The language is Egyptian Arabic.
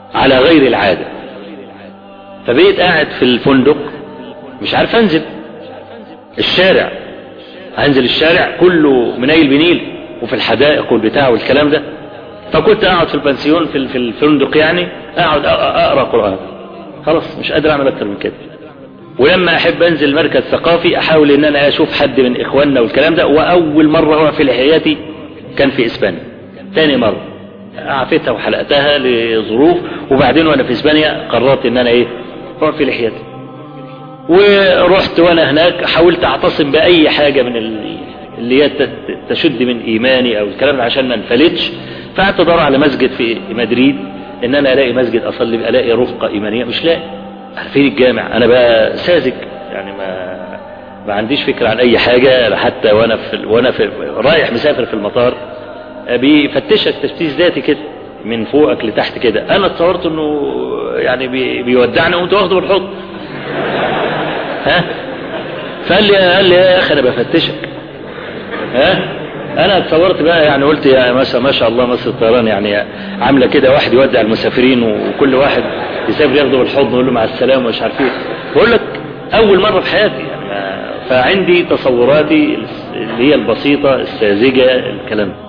على غير العادة فبقيت قاعد في الفندق مش عارف انزل الشارع هنزل الشارع كله منيل بنيل وفي الحدائق والبتاع والكلام ده فكنت اقعد في البنسيون في في الفندق يعني اقعد اقرا قران خلاص مش قادر اعمل اكتر من كده ولما احب انزل مركز ثقافي احاول ان انا اشوف حد من اخواننا والكلام ده واول مرة في حياتي كان في اسبانيا تاني مرة عفتها وحلقتها لظروف وبعدين وانا في اسبانيا قررت ان انا ايه في لحيتي ورحت وانا هناك حاولت اعتصم باي حاجة من اللي هي تشد من ايماني او الكلام ده عشان ما انفلتش فقعدت ادور على مسجد في مدريد ان انا الاقي مسجد اصلي الاقي رفقة ايمانية مش لاقي عارفين الجامع انا بقى ساذج يعني ما ما عنديش فكرة عن اي حاجة حتى وانا في وانا في رايح مسافر في المطار بيفتشك تفتيش ذاتي كده من فوقك لتحت كده انا اتصورت انه يعني بي بيودعني وانت واخده بالحضن ها فقال لي قال لي يا اخي انا بفتشك ها انا اتصورت بقى يعني قلت يا ما ما شاء الله مصر الطيران يعني عامله كده واحد يودع المسافرين وكل واحد يسافر ياخده بالحضن ويقول له مع السلامه ومش عارف ايه بقول لك اول مره في حياتي يعني فعندي تصوراتي اللي هي البسيطه الساذجه الكلام ده